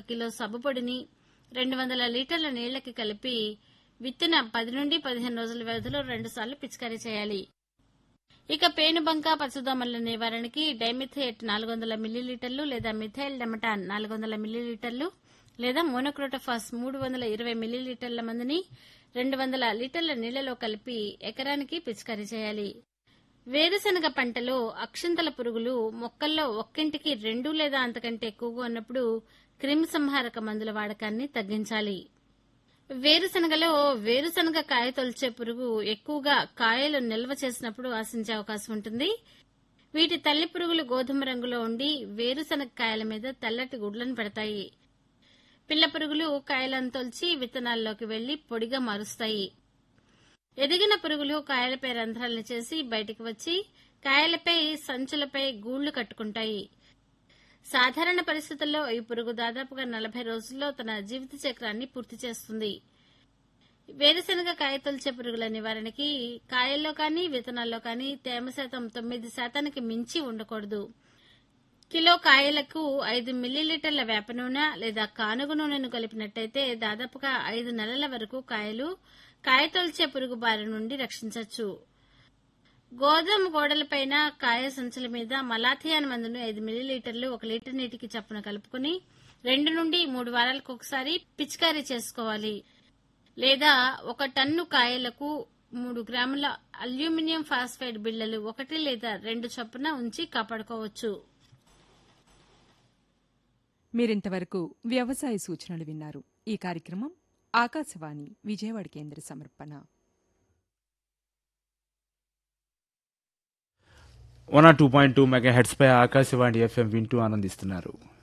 kilo సబ్బుపొడిని రెండు వందల లీటర్ల నీళ్లకి కలిపి విత్తిన పది నుండి పదిహేను రోజుల వ్యవధిలో రెండుసార్లు పిచికారీ చేయాలి ఇక పేనుబంక పచ్చదోమల నివారణకి డైమిథేట్ నాలుగు వందల మిల్లీలీటర్లు లేదా మిథైల్ డెమటాన్ నాలుగు వందల మిల్లీలీటర్లు లేదా మోనోక్రోటోఫాస్ మూడు వందల ఇరవై మిల్లీలీటర్ల మందుని రెండు వందల లీటర్ల నీళ్లలో కలిపి ఎకరానికి పిచికారీ చేయాలి వేరుశనగ పంటలో అక్షింతల పురుగులు మొక్కల్లో ఒక్కింటికి రెండు లేదా అంతకంటే ఎక్కువగా ఉన్నప్పుడు క్రిమి సంహారక మందుల వాడకాన్ని తగ్గించాలి వేరుశనగలో వేరుశనగ కాయ తొలిచే పురుగు ఎక్కువగా కాయలు నిల్వ చేసినప్పుడు ఆశించే అవకాశం ఉంటుంది వీటి తల్లి పురుగులు గోధుమ రంగులో ఉండి వేరుశనగ కాయల మీద తెల్లటి గుడ్లను పెడతాయి పిల్ల పురుగులు కాయలను తొలిచి విత్తనాల్లోకి వెళ్లి పొడిగా మారుస్తాయి ఎదిగిన పురుగులు కాయలపై రంధ్రాలను చేసి బయటికి వచ్చి కాయలపై సంచులపై గూళ్లు కట్టుకుంటాయి సాధారణ పరిస్థితుల్లో ఈ పురుగు దాదాపుగా నలభై రోజుల్లో తన జీవిత చక్రాన్ని పూర్తి చేస్తుంది వేరుశనగ కాయ తొలిచే పురుగుల నివారణకి కాయల్లో కానీ విత్తనాల్లో కానీ తేమ శాతం తొమ్మిది శాతానికి మించి ఉండకూడదు కిలో కాయలకు ఐదు మిల్లీలీటర్ల వేప నూనె లేదా కానుగ నూనెను కలిపినట్టయితే దాదాపుగా ఐదు నెలల వరకు కాయలు కాయ తొలిచే పురుగు బారి నుండి రక్షించవచ్చు గోధుమ గోడలపైన కాయ సంచుల మీద మలాథియాన్ మందును ఐదు మిల్లీలీటర్లు ఒక లీటర్ నీటికి చప్పున కలుపుకుని రెండు నుండి మూడు వారాలకు ఒకసారి పిచికారీ చేసుకోవాలి లేదా ఒక టన్ను కాయలకు మూడు గ్రాముల అల్యూమినియం ఫాస్ఫైడ్ బిళ్లలు ఒకటి లేదా రెండు చొప్పున ఉంచి కాపాడుకోవచ్చు మీరింతవరకు వ్యవసాయ సూచనలు విన్నారు ఈ కార్యక్రమం ఆకాశవాణి విజయవాడ కేంద్ర సమర్పణ one R two point two megahertz పై ఆకాశవాణి ఎఫ్ఎం వింటూ ఆనందిస్తున్నారు